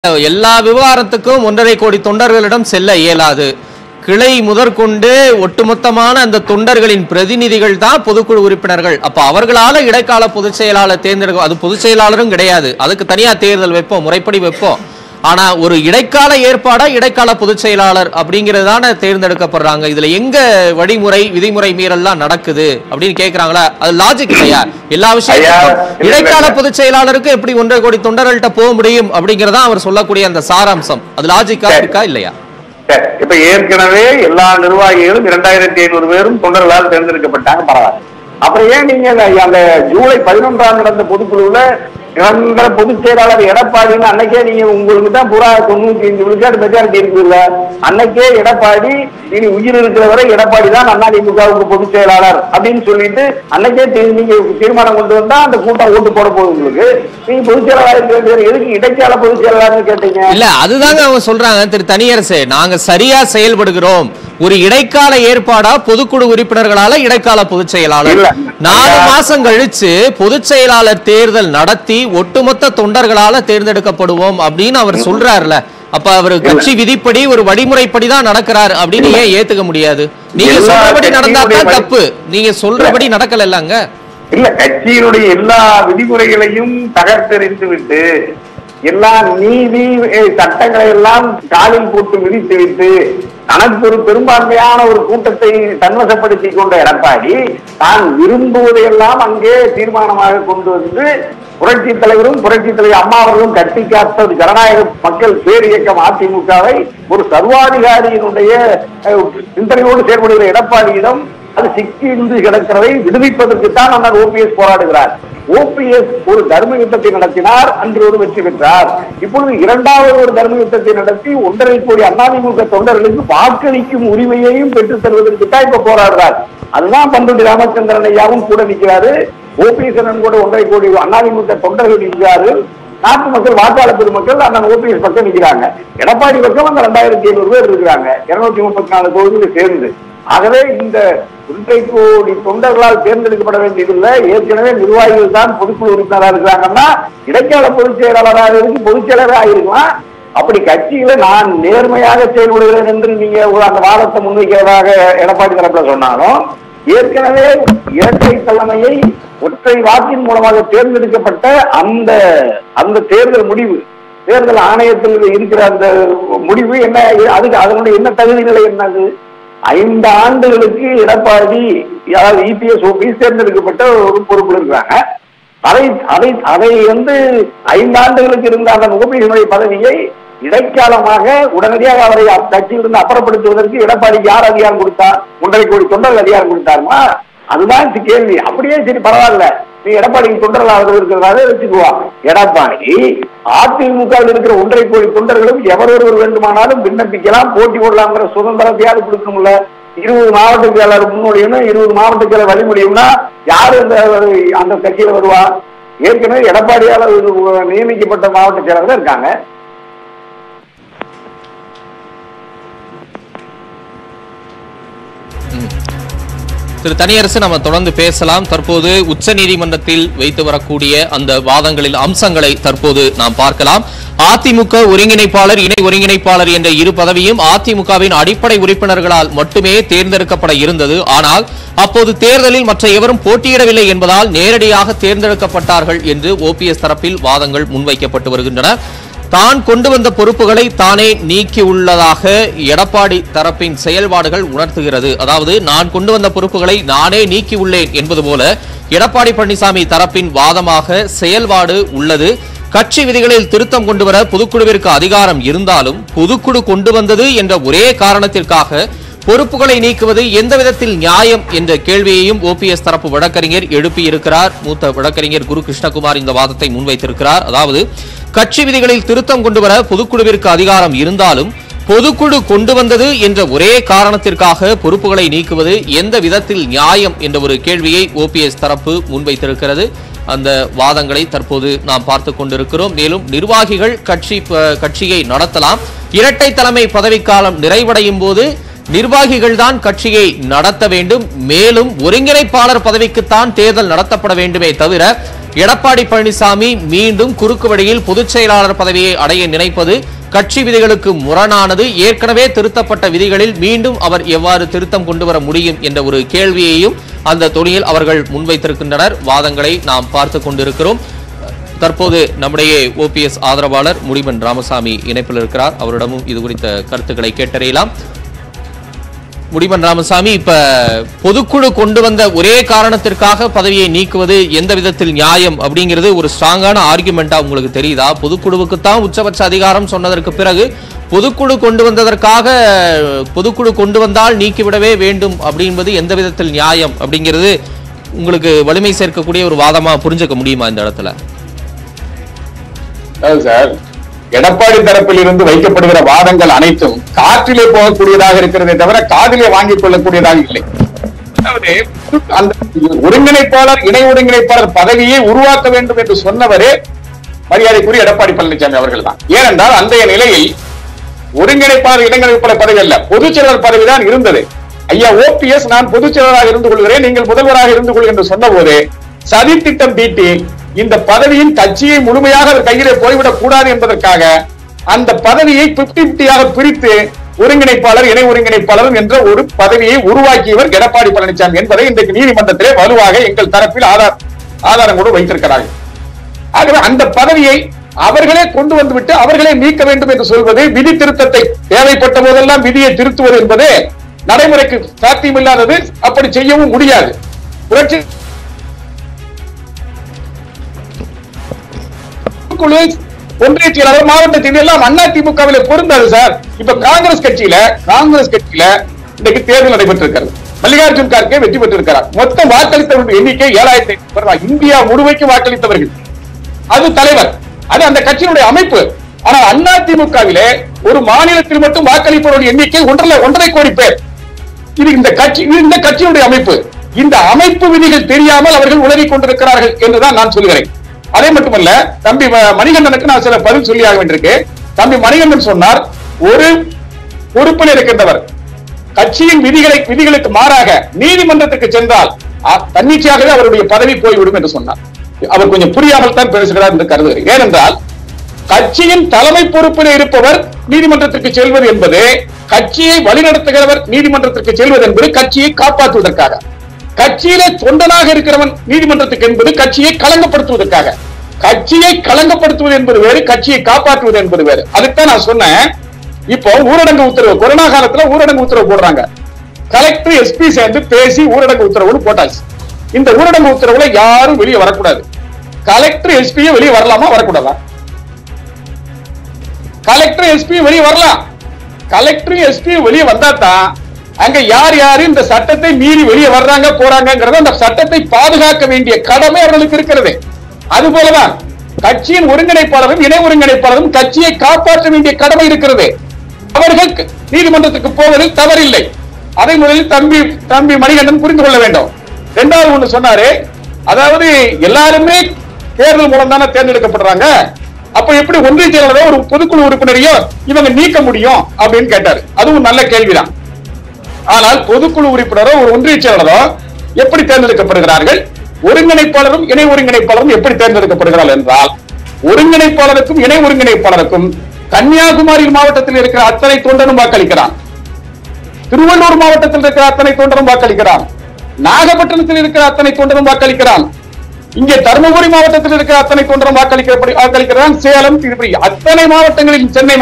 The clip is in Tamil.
எல்லா விவகாரத்துக்கும் ஒன்றரை கோடி தொண்டர்களிடம் செல்ல இயலாது கிளை முதற்கொண்டு ஒட்டுமொத்தமான அந்த தொண்டர்களின் பிரதிநிதிகள் தான் பொதுக்குழு உறுப்பினர்கள் அப்ப அவர்களால இடைக்கால பொதுச் செயலாளர் தேர்ந்தெடுக்கும் அது பொதுச் செயலாளரும் கிடையாது அதுக்கு தனியா தேர்தல் வைப்போம் முறைப்படி வைப்போம் ஆனா ஒரு இடைக்கால ஏற்பாடா இடைக்கால பொதுச் செயலாளர் அப்படிங்கிறது தானே தேர்ந்தெடுக்கப்படுறாங்க இதுல எங்க வழிமுறை விதிமுறை மீறல்லாம் நடக்குது அப்படின்னு கேக்குறாங்களா அது லாஜிக் இல்லையா எல்லா ஐயா, விஷயம் இல்ல, இடைக்கால இல்ல. பொதுச் செயலாளருக்கு எப்படி ஒன்றரை கோடி தொண்டர்கள்ட்ட போக முடியும் அப்படிங்கறதா அவர் சொல்லக்கூடிய அந்த சாராம்சம் அது லாஜிக்கா சரி. இருக்கா இல்லையா சரி, இப்ப ஏற்கனவே எல்லா நிர்வாகிகளும் இரண்டாயிரத்தி ஐநூறு பேரும் தொண்டர்களால் தேர்ந்தெடுக்கப்பட்டாங்க பரவாயில்ல அப்புறம் ஏன் நீங்க அந்த- அந்த ஜூலை பதினொன்றாம் நடந்த பொதுக்குழுவுல நிரந்தர பொதுச் செயலாளர் எடப்பாடின்னு அன்னைக்கே நீங்க உங்களுக்கு தான் புறா தொண்ணூத்தி அஞ்சு விழுக்காடு மெஜாரிட்டி இருக்குல்ல அன்னைக்கே எடப்பாடி இனி உயிர் இருக்கிற வரை எடப்பாடி தான் அதிமுகவுக்கு பொதுச் செயலாளர் அப்படின்னு சொல்லிட்டு அன்னைக்கே தீ- நீங்க தீர்மானம் கொண்டு வந்தா அந்த கூட்டம் ஓட்டு போட போகுது உங்களுக்கு நீங்க பொதுச் செயலாளர் இருக்க வேண்டியவர் எதுக்கு இடைக்கால பொதுச் செயலாளர்னு கேட்டீங்க இல்ல அதுதாங்க அவங்க சொல்றாங்க திரு தனியரசு நாங்க சரியா செயல்படுகிறோம் ஒரு இடைக்கால ஏற்பாடா பொதுக்குழு உறுப்பினர்களால இடைக்கால பொதுச் செயலாளர் இல்ல. நாலு ஐயா. மாசம் கழிச்சு பொதுச் செயலாளர் தேர்தல் நடத்தி ஒட்டுமொத்த தொண்டர்களால தேர்ந்தெடுக்கப்படுவோம் அப்படின்னு அவர் சொல்றாருல அப்ப அவர் கட்சி விதிப்படி ஒரு வழிமுறைப்படி தான் நடக்கிறார் அப்படின்னு ஏன் ஏத்துக்க முடியாது நீங்க எல்லா சொல்றபடி நடந்தா கட்சியினுடைய தான் வழி- தப்பு நீங்க சொல்றபடி நடக்கல இல்லங்க இல்ல கட்சியினுடைய எல்லா விதிமுறைகளையும் தகர்த்தெறிந்து விட்டு எல்லா நீதி அஹ், சட்டங்களை எல்லாம் காலில் போட்டு விதித்து விட்டு தனக்கு ஒரு பெரும்பான்மையான ஒரு கூட்டத்தை தன்வசப்படுத்தி கொண்ட எடப்பாடி தான் விரும்புவதையெல்லாம் அங்கே தீர்மானமாக கொண்டு வந்து புரட்சி தலைவரும் புரட்சி தலைவர் அம்மா அவர்களும் கட்டி காத்த ஒரு ஜனநாயக மக்கள் பேர் இயக்கம் அதிமுகவை ஒரு சர்வாதிகாரியினுடைய அஹ், சிந்தனையோடு செயல்படுகிற எடப்பாடியிடம் அது சிக்கிந்து கிடக்கிறதை விடுவிப்பதற்கு தான் அண்ணன் ஓபிஎஸ் போராடுகிறார் ஓபிஎஸ் ஒரு தர்ம யுத்தத்தை நடத்தினார் அன்று ஒரு வெற்றி பெற்றார் இப்பொழுது இரண்டாவது ஒரு தர்ம யுத்தத்தை நடத்தி ஒன்றரை கோடி அதிமுக தொண்டர்களுக்கு வாக்களிக்கும் உரிமையையும் பெற்றுத் தருவதற்கு தான் இப்ப போராடுறார் அதுதான் பண்ருட்டி ராமச்சந்திரன் ஐயாவும் கூட நிற்கிறாரு ஓபிஎஸ் அண்ணன் கூட ஒன்றரை கோடி அதிமுக தொண்டர்கள் நிற்கிறார்கள் நாட்டு மக்கள் வாக்காளர் பெருமக்கள் அண்ணன் ஓபிஎஸ் பக்கம் நிற்கிறாங்க எடப்பாடி பக்கம் அந்த ரெண்டாயிரத்தி ஐநூறு பேர் இருக்கிறாங்க இருநூத்தி முப்பத்தி நாலு தொகுதியில் சேர்ந்து ஆகவே இந்த ஒன்றை கோடி தொண்டர்களால் தேர்ந்தெடுக்கப்பட வேண்டியதில்லை ஏற்கனவே நிர்வாகிகள் தான் பொதுக்குழு உறுப்பினராக இருக்கிறாங்கன்னா இடைக்கால பொதுச் செயலாளராக இருக்கு பொதுச் செயலராக இருக்கலாம் அப்படி கட்சியில நான் நேர்மையாக செயல்படுகிறேன் என்று நீங்க ஒரு அந்த வாதத்தை முன்வைக்கிறதாக எடப்பாடி தரப்புல சொன்னாலும் ஏற்கனவே இரட்டை தலைமையை ஒற்றை வாக்கின் மூலமாக தேர்ந்தெடுக்கப்பட்ட அந்த அந்த தேர்தல் முடிவு தேர்தல் ஆணையத்தில் இருக்கிற அந்த முடிவு என்ன அதுக்கு அதனுடைய என்ன தகுதி நிலை என்னது ஐந்து ஆண்டுகளுக்கு எடப்பாடி அதாவது இபிஎஸ் ஓபிஎஸ் தேர்ந்தெடுக்கப்பட்ட ஒரு பொறுப்பில் இருக்கிறாங்க அதை அதை அதை வந்து ஐந்து ஆண்டுகளுக்கு இருந்த அந்த ஓபிஎஸ் பதவியை இடைக்காலமாக உடனடியாக அவரை கட்சியிலிருந்து அப்புறப்படுத்துவதற்கு எடப்பாடிக்கு யார் அதிகாரம் கொடுத்தார் ஒன்றரை கோடி தொண்டர்கள் அதிகாரம் கொடுத்தாருமா அதுதான் சி- கேள்வி அப்படியே சரி பரவாயில்ல நீ எடப்பாடிக்கு தொண்டர்களாக இருக்கிறதாக வச்சுக்குவா எடப்பாடி அதிமுகவில் இருக்கிற ஒன்றரை கோடி தொண்டர்களும் எவர் ஒருவர் வேண்டுமானாலும் விண்ணப்பிக்கலாம் போட்டி போடலாம்ங்கிற சுதந்திரத்தையாவது கொடுக்கணும்ல இருபது மாவட்ட செயலாளர் முன்னோடியும் இருபது மாவட்ட செயலர் வழிமுடியும்னா யாரு அந்த அந்த கட்சியில வருவா ஏற்கனவே எடப்பாடியால ஒரு நியமிக்கப்பட்ட மாவட்ட செயலர் தான் இருக்காங்க திரு தனியரசு நம்ம தொடர்ந்து பேசலாம் தற்போது உச்ச நீதிமன்றத்தில் வைத்து வரக்கூடிய அந்த வாதங்களில் அம்சங்களை தற்போது நாம் பார்க்கலாம் அதிமுக ஒருங்கிணைப்பாளர் இணை ஒருங்கிணைப்பாளர் என்ற இரு பதவியும் அதிமுகவின் அடிப்படை உறுப்பினர்களால் மட்டுமே தேர்ந்தெடுக்கப்பட இருந்தது ஆனால் அப்போது தேர்தலில் மற்ற எவரும் போட்டியிடவில்லை என்பதால் நேரடியாக தேர்ந்தெடுக்கப்பட்டார்கள் என்று ஓபிஎஸ் தரப்பில் வாதங்கள் முன்வைக்கப்பட்டு வருகின்றன தான் கொண்டு வந்த பொறுப்புகளை தானே நீக்கியுள்ளதாக எடப்பாடி தரப்பின் செயல்பாடுகள் உணர்த்துகிறது அதாவது நான் கொண்டு வந்த பொறுப்புகளை நானே நீக்கியுள்ளேன் என்பது போல எடப்பாடி பழனிசாமி தரப்பின் வாதமாக செயல்பாடு உள்ளது கட்சி விதிகளில் திருத்தம் கொண்டு வர பொதுக்குழுவிற்கு அதிகாரம் இருந்தாலும் பொதுக்குழு கொண்டு வந்தது என்ற ஒரே காரணத்திற்காக பொறுப்புகளை நீக்குவது எந்த விதத்தில் நியாயம் என்ற கேள்வியையும் ஓபிஎஸ் தரப்பு வழக்கறிஞர் எழுப்பியிருக்கிறார் மூத்த வழக்கறிஞர் குரு கிருஷ்ணகுமார் இந்த வாதத்தை முன்வைத்திருக்கிறார் அதாவது கட்சி விதிகளில் திருத்தம் கொண்டு வர பொதுக்குழுவிற்கு அதிகாரம் இருந்தாலும் பொதுக்குழு கொண்டு வந்தது என்ற ஒரே காரணத்திற்காக பொறுப்புகளை நீக்குவது எந்த விதத்தில் நியாயம் என்ற ஒரு கேள்வியை ஓபிஎஸ் தரப்பு முன்வைத்திருக்கிறது அந்த வாதங்களை தற்போது நாம் பார்த்து கொண்டிருக்கிறோம் மேலும் நிர்வாகிகள் கட்சி ப- கட்சியை நடத்தலாம் இரட்டை தலைமை பதவிக்காலம் நிறைவடையும் போது நிர்வாகிகள் தான் கட்சியை நடத்த வேண்டும் மேலும் ஒருங்கிணைப்பாளர் பதவிக்குத்தான் தேர்தல் நடத்தப்பட வேண்டுமே தவிர எடப்பாடி பழனிசாமி மீண்டும் குறுக்கு வழியில் பொதுச் செயலாளர் பதவியை அடைய நினைப்பது கட்சி விதிகளுக்கு முரணானது ஏற்கனவே திருத்தப்பட்ட விதிகளில் மீண்டும் அவர் எவ்வாறு திருத்தம் கொண்டு வர முடியும் என்ற ஒரு கேள்வியையும் அந்த தொனியில் அவர்கள் முன்வைத்திருக்கின்றனர் வாதங்களை நாம் பார்த்து கொண்டிருக்கிறோம் தற்போது நம்முடைய ஓபிஎஸ் ஆதரவாளர் முடிமன் ராமசாமி இணைப்பில் இருக்கிறார் அவரிடமும் இது குறித்த கருத்துக்களை கேட்டறியலாம் முடிமன் ராமசாமி இப்ப பொதுக்குழு கொண்டு வந்த ஒரே காரணத்திற்காக பதவியை நீக்குவது எந்த விதத்தில் நியாயம் அப்படிங்கிறது ஒரு ஸ்ட்ராங்கான ஆர்குமெண்டா உங்களுக்கு தெரியுதா பொதுக்குழுவுக்கு தான் உச்சபட்ச அதிகாரம் சொன்னதற்கு பிறகு பொதுக்குழு கொண்டு வந்ததற்காக பொதுக்குழு கொண்டு வந்தால் நீக்கிவிடவே வேண்டும் அப்படின்பது எந்த விதத்தில் நியாயம் அப்படிங்கிறது உங்களுக்கு வலிமை சேர்க்கக்கூடிய ஒரு வாதமா புரிஞ்சுக்க முடியுமா இந்த இடத்துல அதாவது சார் எடப்பாடி தரப்பில் இருந்து வைக்கப்படுகிற வாதங்கள் அனைத்தும் காற்றிலே போகக்கூடியதாக இருக்கிறதே தவிர காதிலே வாங்கிக் கொள்ளக்கூடியதாக இல்லை அதாவது அந்த ஒருங்கிணைப்பாளர் இணை ஒருங்கிணைப்பாளர் பதவியை உருவாக்க வேண்டும் என்று சொன்னவரே மரியாதைக்குரிய எடப்பாடி பழனிசாமி அவர்கள் தான் ஏனென்றால் அன்றைய நிலையில் ஒருங்கிணைப்பாளர் இடைநிலைப்பாளர் பதவி அல்ல பொதுச் செயலாளர் பதவிதான் இருந்தது ஐயா ஓபிஎஸ் நான் பொதுச் செயலராக இருந்து கொள்கிறேன் நீங்கள் முதல்வராக இருந்து கொள்கிறேன் என்று சொன்னபோது சதி திட்டம் தீட்டி இந்த பதவியின் கட்சியை முழுமையாக அவர் கையிலே போய்விடக் கூடாது என்பதற்காக அந்த பதவியை பிப்டி பிப்டியாக பிரித்து ஒருங்கிணைப்பாளர் இணை ஒருங்கிணைப்பாளர் என்ற ஒரு பதவியை உருவாக்கியவர் எடப்பாடி பழனிசாமி என்பதை இன்றைக்கு நீதிமன்றத்திலே வலுவாக எங்கள் தரப்பில் ஆதார் ஆதாரம் கூட வைத்திருக்கிறார்கள் ஆகவே அந்த பதவியை அவர்களே கொண்டு வந்துவிட்டு அவர்களே நீக்க வேண்டும் என்று சொல்வது விதி திருத்தத்தை தேவைப்பட்ட போதெல்லாம் விதியை திருத்துவது என்பது நடைமுறைக்கு சாத்தியமில்லாதது அப்படி செய்யவும் முடியாது புரட்சி குழு ஒன்றிய செயலாளர் மாவட்ட செயலர் எல்லாம் அண்ணா திமுகவில பொருந்தாது சார் இப்ப காங்கிரஸ் கட்சியில காங்கிரஸ் கட்சியில இன்னைக்கு தேர்தல் நடைபெற்றிருக்கிறது மல்லிகார்ஜுன் கார்கே வெற்றி பெற்றிருக்கிறார் மொத்தம் வாக்களித்தவர்கள் எண்ணிக்கை ஏழாயிரத்தி ஐநூறு தான். இந்தியா முழுமைக்கு வாக்களித்தவர்கள் அது தலைவர் அது அந்த கட்சியினுடைய அமைப்பு ஆனால் அண்ணா திமுகவிலே ஒரு மாநிலத்தில் மட்டும் வாக்களிப்பவர்கள் எண்ணிக்கை ஒன்றரை ஒன்றரை கோடி பேர் இது இந்த கட்சி இது இந்த கட்சியினுடைய அமைப்பு இந்த அமைப்பு விதிகள் தெரியாமல் அவர்கள் உலகிக் கொண்டிருக்கிறார்கள் என்றுதான் நான் சொல்கிறேன் அதே மட்டுமல்ல தம்பி ம- மணிகண்டனுக்கு நான் சில பதில் சொல்லி ஆக வேண்டியிருக்கு தம்பி மணிகண்டன் சொன்னார் ஒரு பொறுப்பில் இருக்கின்றவர் கட்சியின் விதிகளை விதிகளுக்கு மாறாக நீதிமன்றத்துக்கு சென்றால் அ- தன்னிச்சையாகவே அவருடைய பதவி போய்விடும் என்று சொன்னார் அவர் கொஞ்சம் புரியாமல் தான் பேசுகிறார் என்று கருதுகிறேன் ஏனென்றால் கட்சியின் தலைமை பொறுப்பில் இருப்பவர் நீதிமன்றத்திற்கு செல்வது என்பது கட்சியை வழிநடத்துகிறவர் நீதிமன்றத்திற்கு செல்வது என்பது கட்சியை காப்பாற்றுவதற்காக கட்சியிலே தொண்டனாக இருக்கிறவன் நீதிமன்றத்துக்கு என்பது கட்சியை களங்கப்படுத்துவதற்காக கட்சியை களங்கப்படுத்துவது என்பது வேறு கட்சியை காப்பாற்றுவது என்பது வேறு அதுதான் நான் சொன்னேன் இப்போ ஊரடங்கு உத்தரவு கொரோனா காலத்துல ஊரடங்கு உத்தரவு போடுறாங்க கலெக்டர் எஸ்பி சேர்ந்து பேசி ஊரடங்கு உத்தரவுன்னு போட்டாச்சு இந்த ஊரடங்கு உத்தரவுல யாரும் வெளியே வரக்கூடாது கலெக்டர் எஸ்பியும் வெளியே வரலாமா வரக்கூடாதா கலெக்டர் எஸ்பி வெளியே வரலாம் கலெக்டர் எஸ்பி வெளியே வந்தா தான் அங்க யார் யாரு இந்த சட்டத்தை மீறி வெளியே வர்றாங்க போறாங்கங்கறத அந்த சட்டத்தை பாதுகாக்க வேண்டிய கடமை அவர்களுக்கு இருக்கிறது அது போலதான் கட்சியின் ஒருங்கிணைப்பாளரும் இணை ஒருங்கிணைப்பாளரும் கட்சியை காப்பாற்ற வேண்டிய கடமை இருக்கிறது அவர்கள் க- நீதிமன்றத்துக்கு போவதில் தவறில்லை அதை முதலில் தம்பி தம்பி மணிகண்டன் புரிந்து கொள்ள வேண்டும் இரண்டாவது ஒண்ணு சொன்னாரு அதாவது எல்லாருமே தேர்தல் மூலம் தானே தேர்ந்தெடுக்கப்படுறாங்க அப்ப எப்படி ஒன்றிய செயலாளரோ ஒரு பொதுக்குழு உறுப்பினரையோ இவங்க நீக்க முடியும் அப்படின்னு கேட்டாரு அதுவும் நல்ல கேள்விதான் ஆனால் பொதுக்குழு உறுப்பினரோ ஒரு ஒன்றிய செயலாளரோ எப்படி தேர்ந்தெடுக்கப்படுகிறார்கள் ஒருங்கிணைப்பாளரும் இணை ஒருங்கிணைப்பாளரும் எப்படி தேர்ந்தெடுக்கப்படுகிறார்கள் என்றால் ஒருங்கிணைப்பாளருக்கும் இணை ஒருங்கிணைப்பாளருக்கும் கன்னியாகுமரி மாவட்டத்தில் இருக்கிற அத்தனை தொண்டனும் வாக்களிக்கிறான் திருவள்ளூர் மாவட்டத்தில் இருக்கிற அத்தனை தொண்டரும் வாக்களிக்கிறான் நாகப்பட்டினத்தில் இருக்கிற அத்தனை தொண்டரும் வாக்களிக்கிறான் இங்கே தருமபுரி மாவட்டத்தில் இருக்கிற அத்தனை தொண்டரும் வாக்களிக்க வாக்களிக்கிறான் சேலம் திருப்பதி அத்தனை மாவட்டங்களில் சென்னை